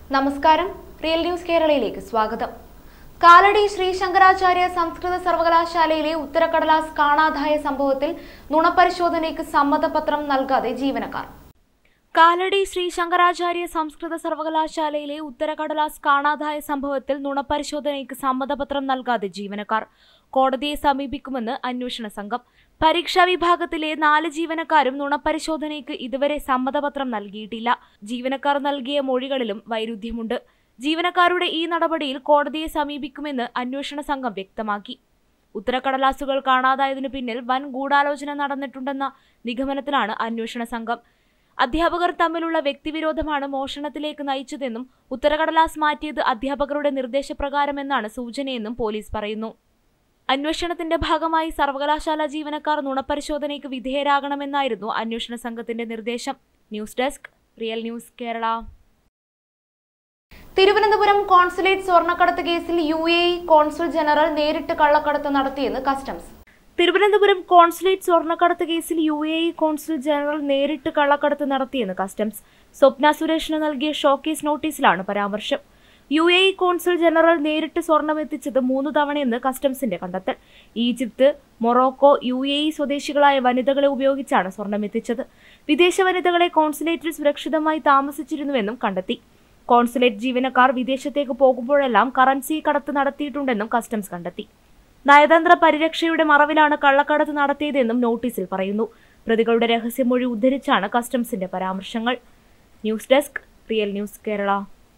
നമസ്കാരം real news കേരളയിലേക്ക് സ്വാഗതം കാലടി ശ്രീ ശങ്കരാചാര്യ സംസ്കൃത സർവകലാശാലയിലെ ഉത്തരക്കടലാസ് കാണാതായ സംഭവത്തിൽ നുണപരിശോധനയ്ക്ക് സമ്മതപത്രം നൽകാതെ ജീവനക്കാർ കാലടി ശ്രീ ശങ്കരാചാര്യ സംസ്കൃത സർവകലാശാലയിലെ ഉത്തരകടലാസ് കാണാതായ സംഭവത്തിൽ നുണപരിശോധനയ്ക്ക് സമ്മതപത്രം നൽകാതെ ജീവനക്കാർ കോടതിയെ സമീപിക്കുമെന്ന് അന്വേഷണ സംഘം പരീക്ഷാ വിഭാഗത്തിലെ നാല് ജീവനക്കാരും നുണപരിശോധനയ്ക്ക് ഇതുവരെ സമ്മതപത്രം നൽകിയിട്ടില്ല ജീവനക്കാർ നൽകിയ മൊഴികളിലും വൈരുദ്ധ്യമുണ്ട് ജീവനക്കാരുടെ ഈ നടപടിയിൽ കോടതിയെ സമീപിക്കുമെന്ന് അന്വേഷണ സംഘം വ്യക്തമാക്കി ഉത്തരക്കടലാസുകൾ കാണാതായതിനു പിന്നിൽ വൻ ഗൂഢാലോചന നടന്നിട്ടുണ്ടെന്ന നിഗമനത്തിലാണ് അന്വേഷണ സംഘം അധ്യാപകർ തമ്മിലുള്ള വ്യക്തിവിരോധമാണ് മോഷണത്തിലേക്ക് നയിച്ചതെന്നും ഉത്തരകടലാസ് മാറ്റിയത് അധ്യാപകരുടെ നിർദ്ദേശപ്രകാരമെന്നാണ് സൂചനയെന്നും പോലീസ് പറയുന്നു അന്വേഷണത്തിന്റെ ഭാഗമായി സർവകലാശാല ജീവനക്കാർ നുണപരിശോധനയ്ക്ക് വിധേയരാകണമെന്നായിരുന്നു അന്വേഷണ സംഘത്തിന്റെ നിർദ്ദേശം news desk real news Kerala Thiruvananthapuram consulate സ്വർണ്ണക്കടത്ത് കേസിൽ U A E consul general നേരിട്ട് കള്ളക്കടത്ത് നടത്തിയെന്ന് കസ്റ്റംസ് തിരുവനന്തപുരം കോൺസുലേറ്റ് സ്വർണ്ണക്കടത്ത് കേസിൽ U A E consul general നേരിട്ട് കള്ളക്കടത്ത് നടത്തിയെന്ന് കസ്റ്റംസ് സ്വപ്ന സുരേഷിന് നൽകിയ ഷോക്കേസ് നോട്ടീസിലാണ് പരാമർശം U A E consul general നേരിട്ട് സ്വർണം എത്തിച്ചത് മൂന്ന് തവണയെന്ന് കസ്റ്റംസിന്റെ കണ്ടെത്തൽ Egypt Morocco U A E സ്വദേശികളായ വനിതകളെ ഉപയോഗിച്ചാണ് സ്വർണം എത്തിച്ചത് വിദേശ വനിതകളെ കോൺസുലേറ്റിൽ സുരക്ഷിതമായി താമസിച്ചിരുന്നുവെന്നും കണ്ടെത്തി കോൺസുലേറ്റ് ജീവനക്കാർ വിദേശത്തേക്ക് പോകുമ്പോഴെല്ലാം കറൻസി കടത്ത് നടത്തിയിട്ടുണ്ടെന്നും കസ്റ്റംസ് കണ്ടെത്തി നയതന്ത്ര പരിരക്ഷയുടെ മറവിലാണ് കള്ളക്കടത്ത് നടത്തിയതെന്നും നോട്ടീസിൽ പറയുന്നു പ്രതികളുടെ രഹസ്യമൊഴി ഉദ്ധരിച്ചാണ് കസ്റ്റംസിന്റെ പരാമർശങ്ങൾ news desk real news Kerala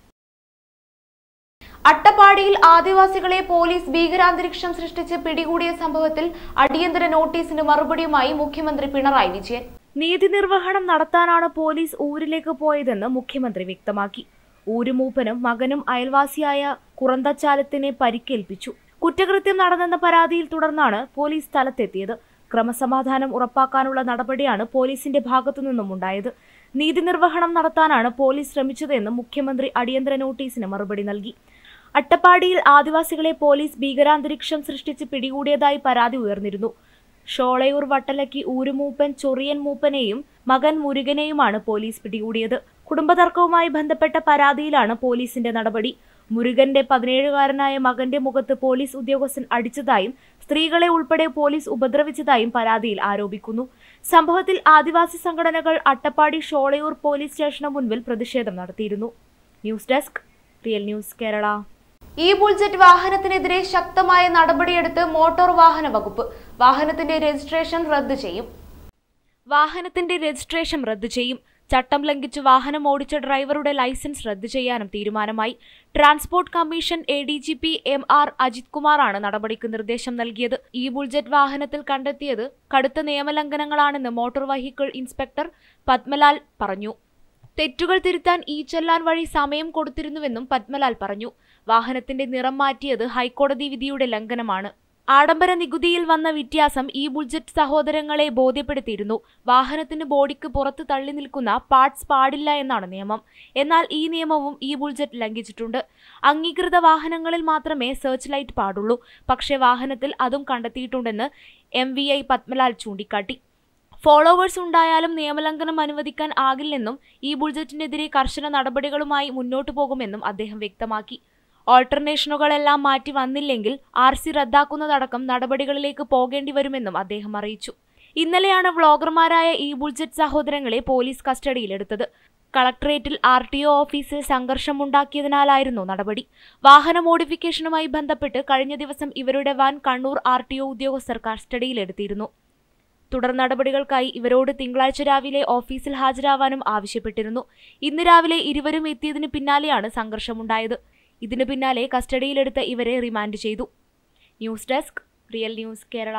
അട്ടപ്പാടിയിൽ ആദിവാസികളെ പോലീസ് ഭീകരാന്തരീക്ഷം സൃഷ്ടിച്ച് പിടികൂടിയ സംഭവത്തിൽ അടിയന്തര നോട്ടീസിന് മറുപടിയുമായി മുഖ്യമന്ത്രി പിണറായി വിജയൻ നീതി നിർവഹണം നടത്താനാണ് പോലീസ് ഊരിലേക്ക് പോയതെന്ന് മുഖ്യമന്ത്രി വ്യക്തമാക്കി ഊരുമൂപ്പനും മകനും അയൽവാസിയായ കുറന്തച്ചാലത്തിനെ പരിക്കേൽപ്പിച്ചു കുറ്റകൃത്യം നടന്നെന്ന പരാതിയിൽ തുടർന്നാണ് പോലീസ് സ്ഥലത്തെത്തിയത് ക്രമസമാധാനം ഉറപ്പാക്കാനുള്ള നടപടിയാണ് പോലീസിന്റെ ഭാഗത്തുനിന്നും ഉണ്ടായത് നീതി നിർവഹണം നടത്താനാണ് പോലീസ് ശ്രമിച്ചതെന്ന് മുഖ്യമന്ത്രി അടിയന്തര നോട്ടീസിന് മറുപടി നൽകി അട്ടപ്പാടിയിൽ ആദിവാസികളെ പോലീസ് ഭീകരാന്തരീക്ഷം സൃഷ്ടിച്ച് പിടികൂടിയതായി പരാതി ഉയർന്നിരുന്നു ഷോളയൂർ വട്ടലക്കി ഊരുമൂപ്പൻ ചൊറിയൻ മൂപ്പനെയും മകൻ മുരുകനെയുമാണ് പോലീസ് പിടികൂടിയത് കുടുംബതർക്കവുമായി ബന്ധപ്പെട്ട പരാതിയിലാണ് പോലീസിന്റെ നടപടി മുരുകന്റെ പതിനേഴുകാരനായ മകന്റെ മുഖത്ത് പോലീസ് ഉദ്യോഗസ്ഥൻ അടിച്ചതായും സ്ത്രീകളെ ഉൾപ്പെടെ പോലീസ് ഉപദ്രവിച്ചതായും പരാതിയിൽ ആരോപിക്കുന്നു സംഭവത്തിൽ ആദിവാസി സംഘടനകൾ അട്ടപ്പാടി ഷോളയൂർ പോലീസ് സ്റ്റേഷന് മുൻപിൽ പ്രതിഷേധം നടത്തിയിരുന്നു news desk real news Kerala E Bull Jet വാഹനത്തിനെതിരെ ശക്തമായ നടപടിയെടുത്ത് മോട്ടോർ വാഹന വകുപ്പ് വാഹനത്തിന്റെ രജിസ്ട്രേഷൻ റദ്ദു ചെയ്യും വാഹനത്തിന്റെ രജിസ്ട്രേഷൻ റദ്ദു ചെയ്യും ചട്ടം ലംഘിച്ച് വാഹനം ഓടിച്ച ഡ്രൈവറുടെ ലൈസൻസ് റദ്ദു ചെയ്യാനും തീരുമാനമായി transport commission A D G P M R Ajith കുമാറാണ് നടപടിക്ക് നിർദ്ദേശം നൽകിയത് ഈ ബുൾജറ്റ് വാഹനത്തിൽ കണ്ടെത്തിയത് കടുത്ത നിയമലംഘനങ്ങളാണെന്ന് മോട്ടോർ വെഹിക്കിൾ ഇൻസ്പെക്ടർ പത്മലാൽ പറഞ്ഞു തെറ്റുകൾ തിരുത്താൻ ഈ ചെല്ലാൻ വഴി സമയം കൊടുത്തിരുന്നുവെന്നും പത്മലാൽ പറഞ്ഞു വാഹനത്തിന്റെ നിറം മാറ്റിയത് ഹൈക്കോടതി വിധിയുടെ ലംഘനമാണ് ആഡംബര നികുതിയിൽ വന്ന വ്യത്യാസം ഈ ബുൾജറ്റ് സഹോദരങ്ങളെ ബോധ്യപ്പെടുത്തിയിരുന്നു വാഹനത്തിന് ബോഡിക്ക് പുറത്ത് തള്ളി നിൽക്കുന്ന പാർട്സ് പാടില്ല എന്നാണ് നിയമം എന്നാൽ ഈ നിയമവും ഈ ബുൾജറ്റ് ലംഘിച്ചിട്ടുണ്ട് അംഗീകൃത വാഹനങ്ങളിൽ മാത്രമേ സെർച്ച് ലൈറ്റ് പാടുള്ളൂ പക്ഷേ വാഹനത്തിൽ അതും കണ്ടെത്തിയിട്ടുണ്ടെന്ന് എം വി ഐ പത്മലാൽ ചൂണ്ടിക്കാട്ടി ഫോളോവേഴ്സ് ഉണ്ടായാലും നിയമലംഘനം അനുവദിക്കാൻ ആകില്ലെന്നും ഈ ബുൾജറ്റിനെതിരെ കർശന നടപടികളുമായി മുന്നോട്ടു പോകുമെന്നും അദ്ദേഹം വ്യക്തമാക്കി ഓൾട്ടർനേഷനുകളെല്ലാം മാറ്റി വന്നില്ലെങ്കിൽ ആർ സി റദ്ദാക്കുന്നതടക്കം നടപടികളിലേക്ക് പോകേണ്ടി വരുമെന്നും അദ്ദേഹം അറിയിച്ചു ഇന്നലെയാണ് വ്ളോഗർമാരായ ഈ ബുൾജറ്റ് സഹോദരങ്ങളെ പോലീസ് കസ്റ്റഡിയിലെടുത്തത് കളക്ടറേറ്റിൽ ആർ ടി ഒ ഓഫീസിൽ സംഘർഷമുണ്ടാക്കിയതിനാലായിരുന്നു നടപടി വാഹന മോഡിഫിക്കേഷനുമായി ബന്ധപ്പെട്ട് കഴിഞ്ഞ ദിവസം ഇവരുടെ van Kannur R T O ഉദ്യോഗസ്ഥർ കസ്റ്റഡിയിലെടുത്തിരുന്നു തുടർ നടപടികൾക്കായി ഇവരോട് തിങ്കളാഴ്ച രാവിലെ ഓഫീസിൽ ഹാജരാവാനും ആവശ്യപ്പെട്ടിരുന്നു ഇന്ന് രാവിലെ ഇരുവരും എത്തിയതിനു പിന്നാലെയാണ് സംഘർഷമുണ്ടായത് ഇതിനു പിന്നാലെ കസ്റ്റഡിയിലെടുത്ത ഇവരെ റിമാൻഡ് ചെയ്തു news desk real news Kerala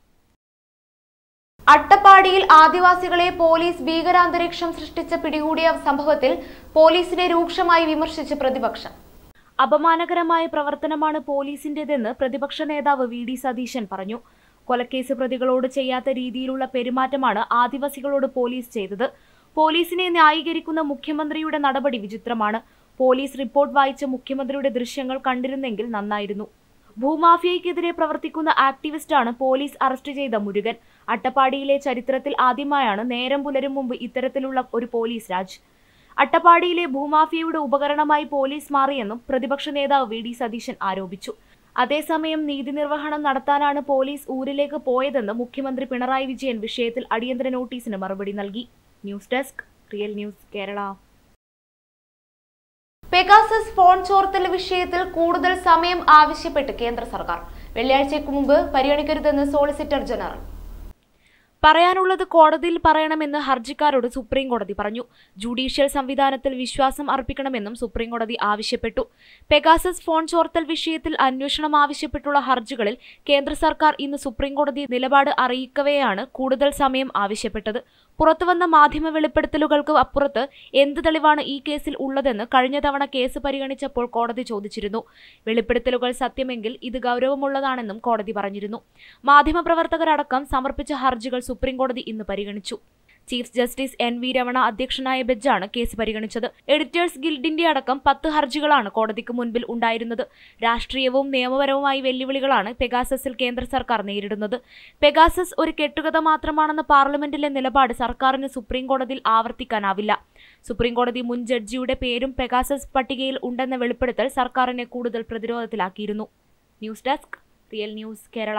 അട്ടപ്പാടിയിൽ ആദിവാസികളെ പോലീസ് ഭീകരാന്തരീക്ഷം സൃഷ്ടിച്ച പിടികൂടിയ സംഭവത്തിൽ പോലീസിനെ രൂക്ഷമായി വിമർശിച്ച് പ്രതിപക്ഷം അപമാനകരമായ പ്രവർത്തനമാണ് പോലീസിന്റേതെന്ന് പ്രതിപക്ഷ നേതാവ് വി ഡി സതീശൻ പറഞ്ഞു കൊലക്കേസ് പ്രതികളോട് ചെയ്യാത്ത രീതിയിലുള്ള പെരുമാറ്റമാണ് ആദിവാസികളോട് പോലീസ് ചെയ്തത് പോലീസിനെ ന്യായീകരിക്കുന്ന മുഖ്യമന്ത്രിയുടെ നടപടി വിചിത്രമാണ് പോലീസ് റിപ്പോർട്ട് വായിച്ച മുഖ്യമന്ത്രിയുടെ ദൃശ്യങ്ങൾ കണ്ടിരുന്നെങ്കിൽ നന്നായിരുന്നു ഭൂമാഫിയയ്ക്കെതിരെ പ്രവർത്തിക്കുന്ന ആക്ടിവിസ്റ്റാണ് പോലീസ് അറസ്റ്റ് ചെയ്ത മുരുകൻ അട്ടപ്പാടിയിലെ ചരിത്രത്തിൽ ആദ്യമായാണ് നേരം പുലരും മുമ്പ് ഇത്തരത്തിലുള്ള ഒരു പോലീസ് രാജ് അട്ടപ്പാടിയിലെ ഭൂമാഫിയയുടെ ഉപകരണമായി പോലീസ് മാറിയെന്നും പ്രതിപക്ഷ നേതാവ് വി ഡി സതീശൻ ആരോപിച്ചു അതേസമയം നീതി നിർവഹണം നടത്താനാണ് പോലീസ് ഊരിലേക്ക് പോയതെന്ന് മുഖ്യമന്ത്രി പിണറായി വിജയൻ വിഷയത്തിൽ അടിയന്തര നോട്ടീസിന് മറുപടി നൽകി news desk real news Kerala Pegasus phone ചോർത്തൽ വിഷയത്തിൽ കൂടുതൽ സമയം ആവശ്യപ്പെട്ട് കേന്ദ്ര സർക്കാർ വെള്ളിയാഴ്ചയ്ക്ക് മുമ്പ് പരിഗണിക്കരുതെന്ന് സോളിസിറ്റർ ജനറൽ പറയാനുള്ളത് കോടതിയിൽ പറയണമെന്ന് ഹർജിക്കാരോട് സുപ്രീം കോടതി പറഞ്ഞു ജുഡീഷ്യൽ സംവിധാനത്തിൽ വിശ്വാസം അർപ്പിക്കണമെന്നും സുപ്രീം കോടതി ആവശ്യപ്പെട്ടു പെഗാസസ് ഫോൺ ചോർത്തൽ വിഷയത്തിൽ അന്വേഷണം ആവശ്യപ്പെട്ടുള്ള ഹർജികളിൽ കേന്ദ്ര സർക്കാർ ഇന്ന് സുപ്രീം കോടതി നിലപാട് അറിയിക്കവെയാണ് കൂടുതൽ സമയം ആവശ്യപ്പെട്ടത് പുറത്തുവന്ന മാധ്യമ വെളിപ്പെടുത്തലുകൾക്ക് അപ്പുറത്ത് എന്ത് തെളിവാണ് ഈ കേസിൽ ഉള്ളതെന്ന് കഴിഞ്ഞ തവണ കേസ് പരിഗണിച്ചപ്പോൾ കോടതി ചോദിച്ചിരുന്നു വെളിപ്പെടുത്തലുകൾ സത്യമെങ്കിൽ ഇത് ഗൗരവമുള്ളതാണെന്നും കോടതി പറഞ്ഞിരുന്നു മാധ്യമപ്രവർത്തകരടക്കം സമർപ്പിച്ച ഹർജികൾ സുപ്രീം കോടതി ഇന്ന് പരിഗണിച്ചു chief justice N V Ramana അധ്യക്ഷനായ ബെഞ്ചാണ് കേസ് പരിഗണിച്ചത് എഡിറ്റേഴ്സ് ഗിൽഡിന്റെ അടക്കം പത്ത് ഹർജികളാണ് കോടതിക്ക് മുൻപിൽ ഉണ്ടായിരുന്നത് രാഷ്ട്രീയവും നിയമപരവുമായ വെല്ലുവിളികളാണ് പെഗാസസിൽ കേന്ദ്ര സർക്കാർ നേരിടുന്നത് പെഗാസസ് ഒരു കെട്ടുകഥ മാത്രമാണെന്ന പാർലമെന്റിലെ നിലപാട് സർക്കാരിന് സുപ്രീം കോടതിയിൽ ആവർത്തിക്കാനാവില്ല സുപ്രീം കോടതി മുൻ ജഡ്ജിയുടെ പേരും പെഗാസസ് പട്ടികയിൽ ഉണ്ടെന്ന വെളിപ്പെടുത്തൽ സർക്കാരിനെ കൂടുതൽ പ്രതിരോധത്തിലാക്കിയിരുന്നു news desk real news Kerala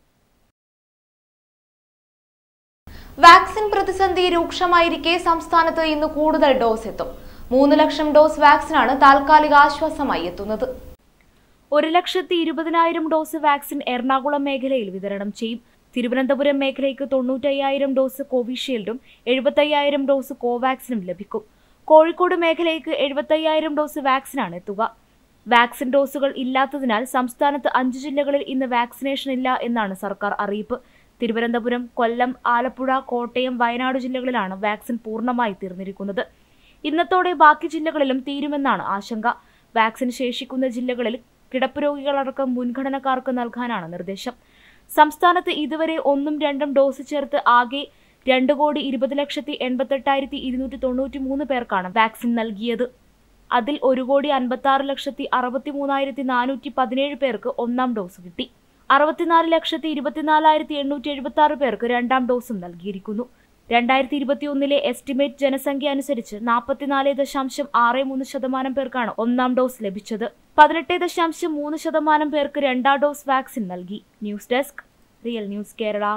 vaccine പ്രതിസന്ധി രൂക്ഷമായിരിക്കെ സംസ്ഥാനത്ത് ഇന്ന് കൂടുതൽ ഡോസ് എത്തും മൂന്ന് ലക്ഷം ഡോസ് വാക്സിനാണ് താൽക്കാലിക ആശ്വാസമായി എത്തുന്നത് ഒരു ലക്ഷത്തി ഇരുപതിനായിരം ഡോസ് വാക്സിൻ എറണാകുളം മേഖലയിൽ വിതരണം ചെയ്യും തിരുവനന്തപുരം മേഖലയ്ക്ക് തൊണ്ണൂറ്റയ്യായിരം ഡോസ് കോവിഷീൽഡും എഴുപത്തയ്യായിരം ഡോസ് കോവാക്സിനും ലഭിക്കും കോഴിക്കോട് മേഖലയ്ക്ക് എഴുപത്തയ്യായിരം ഡോസ് വാക്സിനാണ് എത്തുക വാക്സിൻ ഡോസുകൾ ഇല്ലാത്തതിനാൽ സംസ്ഥാനത്ത് അഞ്ച് ജില്ലകളിൽ ഇന്ന് വാക്സിനേഷൻ ഇല്ല എന്നാണ് സർക്കാർ അറിയിപ്പ് തിരുവനന്തപുരം കൊല്ലം ആലപ്പുഴ കോട്ടയം വയനാട് ജില്ലകളിലാണ് വാക്സിൻ പൂർണ്ണമായി തീർന്നിരിക്കുന്നത് ഇന്നത്തോടെ ബാക്കി ജില്ലകളിലും തീരുമെന്നാണ് ആശങ്ക വാക്സിൻ ശേഷിക്കുന്ന ജില്ലകളിൽ കിടപ്പ് രോഗികളടക്കം മുൻഗണനക്കാർക്ക് നൽകാനാണ് നിർദ്ദേശം സംസ്ഥാനത്ത് ഇതുവരെ ഒന്നും രണ്ടും ഡോസ് ചേർത്ത് ആകെ രണ്ട് കോടി ഇരുപത് ലക്ഷത്തി എൺപത്തെട്ടായിരത്തി ഇരുന്നൂറ്റി തൊണ്ണൂറ്റി മൂന്ന് പേർക്കാണ് വാക്സിൻ നൽകിയത് അതിൽ ഒരു കോടി അൻപത്തി ആറ് ലക്ഷത്തി അറുപത്തി മൂന്നായിരത്തി നാനൂറ്റി പതിനേഴ് പേർക്ക് ഒന്നാം ഡോസ് കിട്ടി അറുപത്തിനാല് ലക്ഷത്തി ഇരുപത്തിനാലായിരത്തി എണ്ണൂറ്റി എഴുപത്തി ആറ് പേർക്ക് രണ്ടാം ഡോസും നൽകിയിരിക്കുന്നു രണ്ടായിരത്തി ഇരുപത്തിയൊന്നിലെ എസ്റ്റിമേറ്റ് ജനസംഖ്യ അനുസരിച്ച് നാൽപ്പത്തിനാല് ദശാംശം ആറ് മൂന്ന് ശതമാനം പേർക്കാണ് ഒന്നാം ഡോസ് ലഭിച്ചത് പതിനെട്ട് ദശാംശം മൂന്ന് ശതമാനം പേർക്ക് രണ്ടാം ഡോസ് വാക്സിൻ നൽകി news desk real news Kerala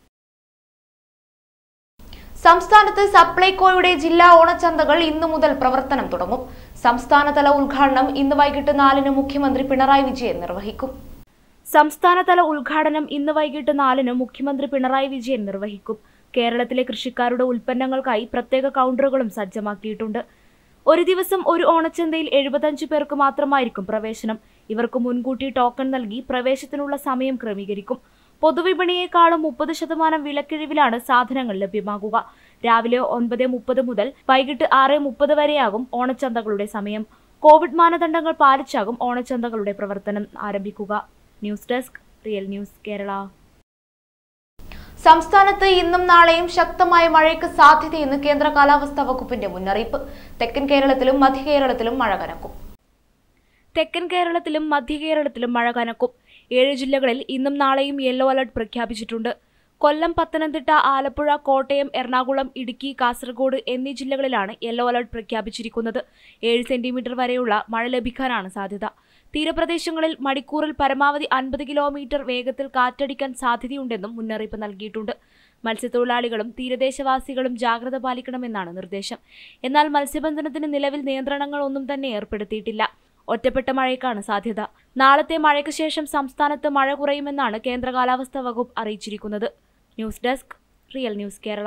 സംസ്ഥാനത്ത് സപ്ലൈകോയുടെ ജില്ലാ ഓണച്ചന്തകൾ ഇന്നു മുതൽ പ്രവർത്തനം തുടങ്ങും സംസ്ഥാനതല ഉദ്ഘാടനം ഇന്ന് വൈകിട്ട് നാലിന് മുഖ്യമന്ത്രി പിണറായി വിജയൻ നിർവഹിക്കും സംസ്ഥാനതല ഉദ്ഘാടനം ഇന്ന് വൈകിട്ട് നാലിന് മുഖ്യമന്ത്രി പിണറായി വിജയൻ നിർവഹിക്കും കേരളത്തിലെ കൃഷിക്കാരുടെ ഉൽപ്പന്നങ്ങൾക്കായി പ്രത്യേക കൗണ്ടറുകളും സജ്ജമാക്കിയിട്ടുണ്ട് ഒരു ദിവസം ഒരു ഓണച്ചന്തയിൽ എഴുപത്തഞ്ച് പേർക്ക് മാത്രമായിരിക്കും പ്രവേശനം ഇവർക്ക് മുൻകൂട്ടി ടോക്കൺ നൽകി പ്രവേശത്തിനുള്ള സമയം ക്രമീകരിക്കും പൊതുവിപണിയേക്കാളും മുപ്പത് ശതമാനം വിലക്കിഴിവിലാണ് സാധനങ്ങൾ ലഭ്യമാകുക രാവിലെ ഒൻപത് മുപ്പത് മുതൽ വൈകിട്ട് ആറ് മുപ്പത് വരെയാകും ഓണച്ചന്തകളുടെ സമയം കോവിഡ് മാനദണ്ഡങ്ങൾ പാലിച്ചാകും ഓണച്ചന്തകളുടെ പ്രവർത്തനം ആരംഭിക്കുക news desk real news Kerala സംസ്ഥാനത്ത് ഇന്നും നാളെയും ശക്തമായ മഴയ്ക്ക് സാധ്യതയെന്ന് കേന്ദ്ര കാലാവസ്ഥാ വകുപ്പിന്റെ മുന്നറിയിപ്പ് തെക്കൻ കേരളത്തിലും മധ്യ കേരളത്തിലും മഴ കനക്കും തെക്കൻ കേരളത്തിലും മധ്യ കേരളത്തിലും മഴ കനക്കും ഏഴ് ജില്ലകളിൽ ഇന്നും നാളെയും യെല്ലോ അലർട്ട് പ്രഖ്യാപിച്ചിട്ടുണ്ട് കൊല്ലം പത്തനംതിട്ട ആലപ്പുഴ കോട്ടയം എറണാകുളം ഇടുക്കി കാസർഗോഡ് എന്നീ ജില്ലകളിലാണ് യെല്ലോ അലർട്ട് പ്രഖ്യാപിച്ചിരിക്കുന്നത് ഏഴ് സെന്റിമീറ്റർ വരെയുള്ള മഴ ലഭിക്കാനാണ് സാധ്യത തീരപ്രദേശങ്ങളിൽ മണിക്കൂറിൽ പരമാവധി അൻപത് കിലോമീറ്റർ വേഗത്തിൽ കാറ്റടിക്കാൻ സാധ്യതയുണ്ടെന്നും മുന്നറിയിപ്പ് നൽകിയിട്ടുണ്ട് മത്സ്യത്തൊഴിലാളികളും തീരദേശവാസികളും ജാഗ്രത പാലിക്കണമെന്നാണ് നിർദ്ദേശം എന്നാൽ മത്സ്യബന്ധനത്തിന് നിലവിൽ നിയന്ത്രണങ്ങളൊന്നും തന്നെ ഏർപ്പെടുത്തിയിട്ടില്ല ഒറ്റപ്പെട്ട മഴയ്ക്കാണ് സാധ്യത നാളത്തെ മഴയ്ക്ക് ശേഷം സംസ്ഥാനത്ത് മഴ കുറയുമെന്നാണ് കേന്ദ്ര കാലാവസ്ഥാ വകുപ്പ് അറിയിച്ചിരിക്കുന്നത് news desk real news Kerala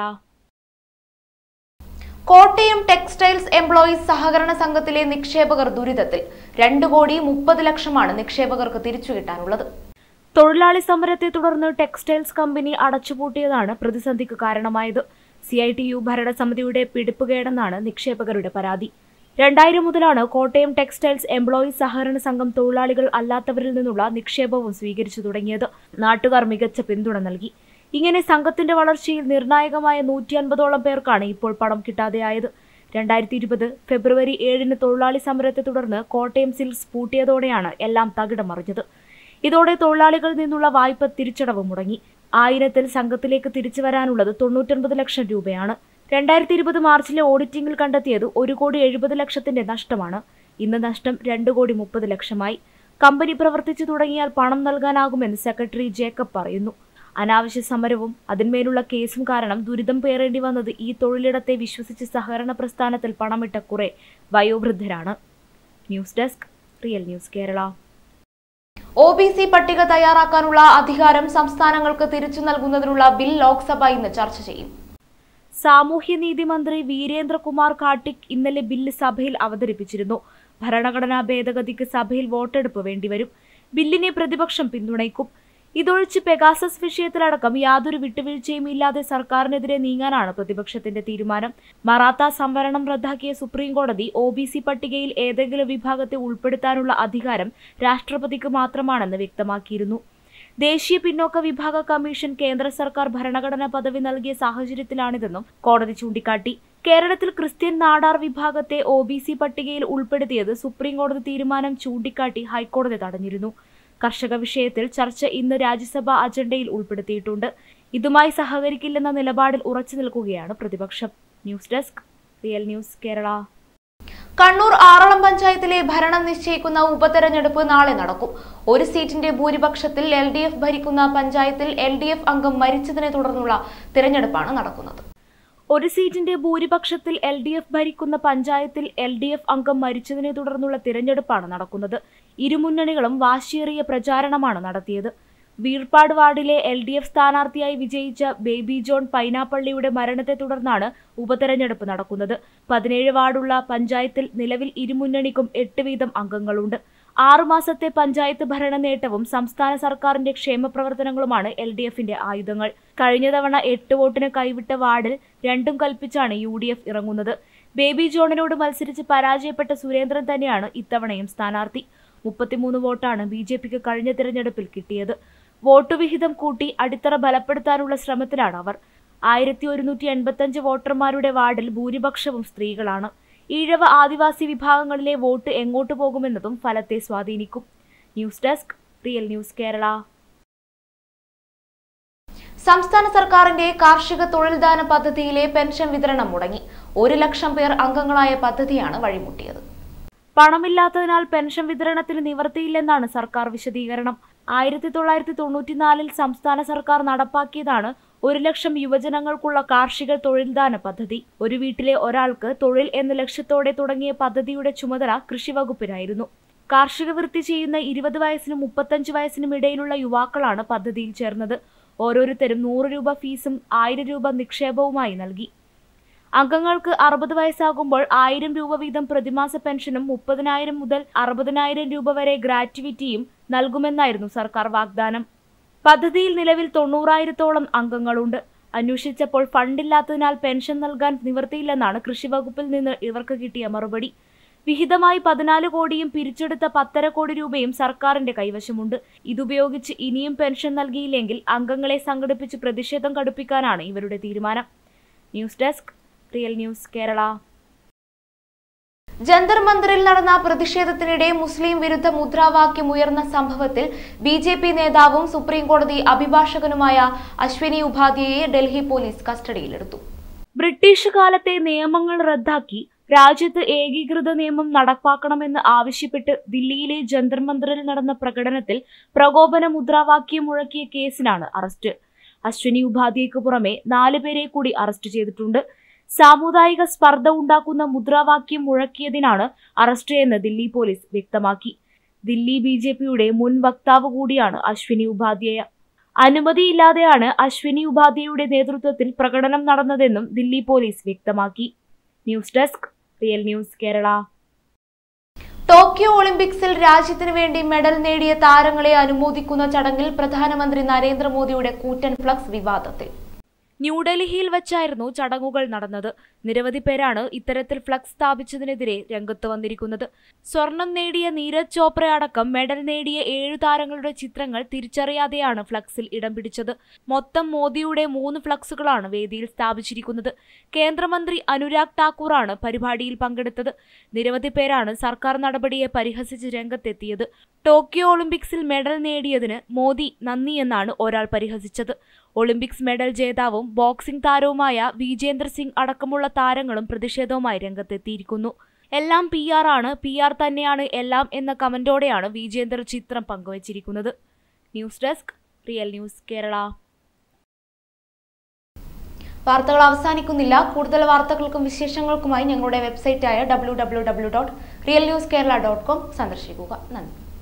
Kottayam textiles employees സഹകരണ സംഘത്തിലെ നിക്ഷേപകർ ദുരിതത്തിൽ രണ്ട് കോടി മുപ്പത് ലക്ഷമാണ് നിക്ഷേപകർക്ക് തിരിച്ചു കിട്ടാനുള്ളത് തൊഴിലാളി സമരത്തെ തുടർന്ന് ടെക്സ്റ്റൈൽസ് കമ്പനി അടച്ചുപൂട്ടിയതാണ് പ്രതിസന്ധിക്ക് കാരണമായത് സി ഐ ടി യു ഭരണസമിതിയുടെ പിടിപ്പുകേടെന്നാണ് നിക്ഷേപകരുടെ പരാതി രണ്ടായിരം മുതലാണ് കോട്ടയം ടെക്സ്റ്റൈൽസ് എംപ്ലോയീസ് സഹകരണ സംഘം തൊഴിലാളികൾ അല്ലാത്തവരിൽ നിന്നുള്ള നിക്ഷേപവും സ്വീകരിച്ചു തുടങ്ങിയത് നാട്ടുകാർ മികച്ച പിന്തുണ നൽകി ഇങ്ങനെ സംഘത്തിന്റെ വളർച്ചയിൽ നിർണായകമായ നൂറ്റി അൻപതോളം പേർക്കാണ് ഇപ്പോൾ പണം കിട്ടാതെയായത് രണ്ടായിരത്തി ഇരുപത് ഫെബ്രുവരി ഏഴിന് തൊഴിലാളി സമരത്തെ തുടർന്ന് കോട്ടയം സിൽക്സ് പൂട്ടിയതോടെയാണ് എല്ലാം തകിടം മറിഞ്ഞത് ഇതോടെ തൊഴിലാളികളിൽ നിന്നുള്ള വായ്പ തിരിച്ചടവ് മുടങ്ങി ആയിരത്തിൽ സംഘത്തിലേക്ക് തിരിച്ചു വരാനുള്ളത് തൊണ്ണൂറ്റൊൻപത് ലക്ഷം രൂപയാണ് രണ്ടായിരത്തി ഇരുപത് മാർച്ചിലെ ഓഡിറ്റിംഗിൽ കണ്ടെത്തിയത് ഒരു കോടി എഴുപത് ലക്ഷത്തിന്റെ നഷ്ടമാണ് ഇന്ന് നഷ്ടം രണ്ട് കോടി മുപ്പത് ലക്ഷമായി കമ്പനി പ്രവർത്തിച്ചു തുടങ്ങിയാൽ പണം നൽകാനാകുമെന്ന് സെക്രട്ടറി ജേക്കബ് പറയുന്നു അനാവശ്യ സമരവും അതിന്മേലുള്ള കേസും കാരണം ദുരിതം പേറേണ്ടി വന്നത് ഈ തൊഴിലിടത്തെ വിശ്വസിച്ച് സഹകരണ പ്രസ്ഥാനത്തിൽ പണമിട്ട കുറെ വയോവൃദ്ധരാണ് news desk real news Kerala O B C പട്ടിക തയ്യാറാക്കാനുള്ള അധികാരം സംസ്ഥാനങ്ങൾക്ക് തിരിച്ചു നൽകുന്നതിനുള്ള ബിൽ ലോക്സഭ ഇന്ന് ചർച്ച ചെയ്യും സാമൂഹ്യനീതി മന്ത്രി വീരേന്ദ്രകുമാർ കാട്ടിക് ഇന്നലെ ബില്ല് സഭയിൽ അവതരിപ്പിച്ചിരുന്നു ഭരണഘടനാ ഭേദഗതിക്ക് സഭയിൽ വോട്ടെടുപ്പ് വേണ്ടിവരും ബില്ലിനെ പ്രതിപക്ഷം പിന്തുണയ്ക്കും ഇതൊഴിച്ച് പെഗാസസ് വിഷയത്തിലടക്കം യാതൊരു വിട്ടുവീഴ്ചയും ഇല്ലാതെ സർക്കാരിനെതിരെ നീങ്ങാനാണ് പ്രതിപക്ഷത്തിന്റെ തീരുമാനം മറാത്ത സംവരണം റദ്ദാക്കിയ സുപ്രീം കോടതി ഒ ബി സി പട്ടികയിൽ ഏതെങ്കിലും വിഭാഗത്തെ ഉൾപ്പെടുത്താനുള്ള അധികാരം രാഷ്ട്രപതിക്ക് മാത്രമാണെന്ന് വ്യക്തമാക്കിയിരുന്നു ദേശീയ പിന്നോക്ക വിഭാഗ കമ്മീഷൻ കേന്ദ്ര സർക്കാർ ഭരണഘടനാ പദവി നൽകിയ സാഹചര്യത്തിലാണിതെന്നും കോടതി ചൂണ്ടിക്കാട്ടി കേരളത്തിൽ ക്രിസ്ത്യൻ നാടാർ വിഭാഗത്തെ ഒ ബി സി പട്ടികയിൽ ഉൾപ്പെടുത്തിയത് സുപ്രീം കോടതി തീരുമാനം ചൂണ്ടിക്കാട്ടി ഹൈക്കോടതി തടഞ്ഞിരുന്നു കർഷക വിഷയത്തിൽ ചർച്ച ഇന്ന് രാജ്യസഭാ അജണ്ടയിൽ ഉൾപ്പെടുത്തിയിട്ടുണ്ട് ഇതുമായി സഹകരിക്കില്ലെന്ന നിലപാടിൽ ഉറച്ചു നിൽക്കുകയാണ് പ്രതിപക്ഷം news desk real news Kerala Kannur Aralam പഞ്ചായത്തിലെ ഭരണം നിശ്ചയിക്കുന്ന ഉപതെരഞ്ഞെടുപ്പ് നാളെ നടക്കും ഒരു സീറ്റിന്റെ ഭൂരിപക്ഷത്തിൽ എൽ ഡി എഫ് ഭരിക്കുന്ന പഞ്ചായത്തിൽ എൽ ഡി എഫ് അംഗം മരിച്ചതിനെ തുടർന്നുള്ള തിരഞ്ഞെടുപ്പാണ് നടക്കുന്നത് ഒരു സീറ്റിന്റെ ഭൂരിപക്ഷത്തിൽ എൽ ഡി എഫ് ഭരിക്കുന്ന പഞ്ചായത്തിൽ എൽ ഡി എഫ് അംഗം മരിച്ചതിനെ തുടർന്നുള്ള തിരഞ്ഞെടുപ്പാണ് നടക്കുന്നത് ഇരുമുന്നണികളും വാശിയേറിയ പ്രചാരണമാണ് നടത്തിയത് വീർപ്പാട് വാർഡിലെ എൽ ഡി എഫ് സ്ഥാനാർത്ഥിയായി വിജയിച്ച ബേബി ജോൺ പൈനാപ്പള്ളിയുടെ മരണത്തെ തുടർന്നാണ് ഉപതെരഞ്ഞെടുപ്പ് നടക്കുന്നത് പതിനേഴ് വാർഡുള്ള പഞ്ചായത്തിൽ നിലവിൽ ഇരുമുന്നണിക്കും എട്ട് വീതം അംഗങ്ങളുണ്ട് ആറുമാസത്തെ പഞ്ചായത്ത് ഭരണ നേട്ടവും സംസ്ഥാന സർക്കാരിന്റെ ക്ഷേമ പ്രവർത്തനങ്ങളുമാണ് എൽ ഡി എഫിന്റെ ആയുധങ്ങൾ കഴിഞ്ഞ തവണ എട്ട് വോട്ടിന് കൈവിട്ട വാർഡിൽ രണ്ടും കൽപ്പിച്ചാണ് യു ഡി എഫ് ഇറങ്ങുന്നത് ബേബി ജോണിനോട് മത്സരിച്ച് പരാജയപ്പെട്ട സുരേന്ദ്രൻ തന്നെയാണ് ഇത്തവണയും സ്ഥാനാർത്ഥി മുപ്പത്തിമൂന്ന് വോട്ടാണ് ബി ജെ പിക്ക് കഴിഞ്ഞ തിരഞ്ഞെടുപ്പിൽ കിട്ടിയത് വോട്ട് വിഹിതം കൂട്ടി അടിത്തറ ബലപ്പെടുത്താനുള്ള ശ്രമത്തിലാണ് അവർ ആയിരത്തി ഒരുന്നൂറ്റി എൺപത്തഞ്ച് വോട്ടർമാരുടെ വാർഡിൽ ഭൂരിപക്ഷവും സ്ത്രീകളാണ് ഈഴവ ആദിവാസി വിഭാഗങ്ങളിലെ വോട്ട് എങ്ങോട്ട് പോകുമെന്നതും ഫലത്തെ സ്വാധീനിക്കും news desk real news Kerala സംസ്ഥാന സർക്കാരിന്റെ കാർഷിക തൊഴിൽദാന പദ്ധതിയിലെ പെൻഷൻ വിതരണം മുടങ്ങി ഒരു ലക്ഷം പേർ അംഗങ്ങളായ പദ്ധതിയാണ് വഴിമുട്ടിയത് പണമില്ലാത്തതിനാൽ പെൻഷൻ വിതരണത്തിന് നിവർത്തിയില്ലെന്നാണ് സർക്കാർ വിശദീകരണം ആയിരത്തി തൊള്ളായിരത്തി തൊണ്ണൂറ്റിനാലിൽ സംസ്ഥാന സർക്കാർ നടപ്പാക്കിയതാണ് ഒരു ലക്ഷം യുവജനങ്ങൾക്കുള്ള കാർഷിക തൊഴിൽദാന പദ്ധതി ഒരു വീട്ടിലെ ഒരാൾക്ക് തൊഴിൽ എന്ന ലക്ഷ്യത്തോടെ തുടങ്ങിയ പദ്ധതിയുടെ ചുമതല കൃഷിവകുപ്പിനായിരുന്നു കാർഷിക വൃത്തി ചെയ്യുന്ന ഇരുപത് വയസ്സിനും മുപ്പത്തഞ്ച് വയസ്സിനും ഇടയിലുള്ള യുവാക്കളാണ് പദ്ധതിയിൽ ചേർന്നത് ഓരോരുത്തരും നൂറ് രൂപ ഫീസും ആയിരം രൂപ നിക്ഷേപവുമായി നൽകി അംഗങ്ങൾക്ക് അറുപത് വയസ്സാകുമ്പോൾ ആയിരം രൂപ വീതം പ്രതിമാസ പെൻഷനും മുപ്പതിനായിരം മുതൽ അറുപതിനായിരം രൂപ വരെ ഗ്രാറ്റുവിറ്റിയും നൽകുമെന്നായിരുന്നു സർക്കാർ വാഗ്ദാനം പദ്ധതിയിൽ നിലവിൽ തൊണ്ണൂറായിരത്തോളം അംഗങ്ങളുണ്ട് അന്വേഷിച്ചപ്പോൾ ഫണ്ടില്ലാത്തതിനാൽ പെൻഷൻ നൽകാൻ നിവർത്തിയില്ലെന്നാണ് കൃഷിവകുപ്പിൽ നിന്ന് ഇവർക്ക് കിട്ടിയ മറുപടി വിഹിതമായി പതിനാല് കോടിയും പിരിച്ചെടുത്ത പത്തര കോടി രൂപയും സർക്കാരിന്റെ കൈവശമുണ്ട് ഇതുപയോഗിച്ച് ഇനിയും പെൻഷൻ നൽകിയില്ലെങ്കിൽ അംഗങ്ങളെ സംഘടിപ്പിച്ച് പ്രതിഷേധം കടുപ്പിക്കാനാണ് ഇവരുടെ തീരുമാനം news desk real news Kerala Jantar മന്ദിറിൽ നടന്ന പ്രതിഷേധത്തിനിടെ മുസ്ലിം വിരുദ്ധ മുദ്രാവാക്യം ഉയർന്ന സംഭവത്തിൽ ബി ജെ പി നേതാവും സുപ്രീം കോടതി അഭിഭാഷകനുമായ അശ്വിനി ഉപാധ്യയെ ഡൽഹി പോലീസ് കസ്റ്റഡിയിലെടുത്തു ബ്രിട്ടീഷ് കാലത്തെ നിയമങ്ങൾ റദ്ദാക്കി രാജ്യത്ത് ഏകീകൃത നിയമം നടപ്പാക്കണമെന്ന് ആവശ്യപ്പെട്ട് ദില്ലിയിലെ ജന്തർ മന്ദിറിൽ നടന്ന പ്രകടനത്തിൽ പ്രകോപന മുദ്രാവാക്യം മുഴക്കിയ കേസിലാണ് അറസ്റ്റ് അശ്വിനി ഉപാധ്യയ്ക്ക് പുറമെ നാലുപേരെ കൂടി അറസ്റ്റ് ചെയ്തിട്ടുണ്ട് സാമുദായിക സ്പർദ്ധ ഉണ്ടാക്കുന്ന മുദ്രാവാക്യം മുഴക്കിയതിനാണ് അറസ്റ്റ് എന്ന് ദില്ലി പോലീസ് വ്യക്തമാക്കി ദില്ലി ബി ജെ പിയുടെ മുൻ വക്താവ് കൂടിയാണ് അശ്വിനി ഉപാധ്യായ അനുമതിയില്ലാതെയാണ് അശ്വിനി ഉപാധ്യയുടെ നേതൃത്വത്തിൽ പ്രകടനം നടന്നതെന്നും ദില്ലി പോലീസ് വ്യക്തമാക്കി news desk real news Kerala Tokyo ഒളിമ്പിക്സിൽ രാജ്യത്തിന് വേണ്ടി മെഡൽ നേടിയ താരങ്ങളെ അനുമോദിക്കുന്ന ചടങ്ങിൽ പ്രധാനമന്ത്രി നരേന്ദ്രമോദിയുടെ കൂറ്റൻ ഫ്ലക്സ് വിവാദത്തിൽ ന്യൂഡൽഹിയിൽ വച്ചായിരുന്നു ചടങ്ങുകൾ നടന്നത് നിരവധി പേരാണ് ഇത്തരത്തിൽ ഫ്ലക്സ് സ്ഥാപിച്ചതിനെതിരെ രംഗത്ത് വന്നിരിക്കുന്നത് സ്വർണം നേടിയ നീരജ് ചോപ്ര അടക്കം മെഡൽ നേടിയ ഏഴു താരങ്ങളുടെ ചിത്രങ്ങൾ തിരിച്ചറിയാതെയാണ് ഫ്ലക്സിൽ ഇടം പിടിച്ചത് മൊത്തം മോദിയുടെ മൂന്ന് ഫ്ലക്സുകളാണ് വേദിയിൽ സ്ഥാപിച്ചിരിക്കുന്നത് കേന്ദ്രമന്ത്രി അനുരാഗ് ഠാക്കൂറാണ് പരിപാടിയിൽ പങ്കെടുത്തത് നിരവധി പേരാണ് സർക്കാർ നടപടിയെ പരിഹസിച്ച് രംഗത്തെത്തിയത് ടോക്കിയോ ഒളിമ്പിക്സിൽ മെഡൽ നേടിയതിന് മോദി നന്ദിയെന്നാണ് ഒരാൾ പരിഹസിച്ചത് ഒളിമ്പിക്സ് മെഡൽ ജേതാവും ബോക്സിംഗ് താരവുമായ വിജേന്ദർ സിംഗ് അടക്കമുള്ള താരങ്ങളും പ്രതിഷേധവുമായി രംഗത്തെത്തിയിരിക്കുന്നു എല്ലാം പി ആർ ആണ് പി ആർ തന്നെയാണ് എല്ലാം എന്ന കമന്റോടെയാണ് വിജേന്ദർ ചിത്രം പങ്കുവച്ചിരിക്കുന്നത് news desk real news Kerala വാർത്തകൾ അവസാനിക്കുന്നില്ല കൂടുതൽ വാർത്തകൾക്കും വിശേഷങ്ങൾക്കുമായി ഞങ്ങളുടെ വെബ്സൈറ്റായ W W W dot real news Kerala dot com സന്ദർശിക്കുക നന്ദി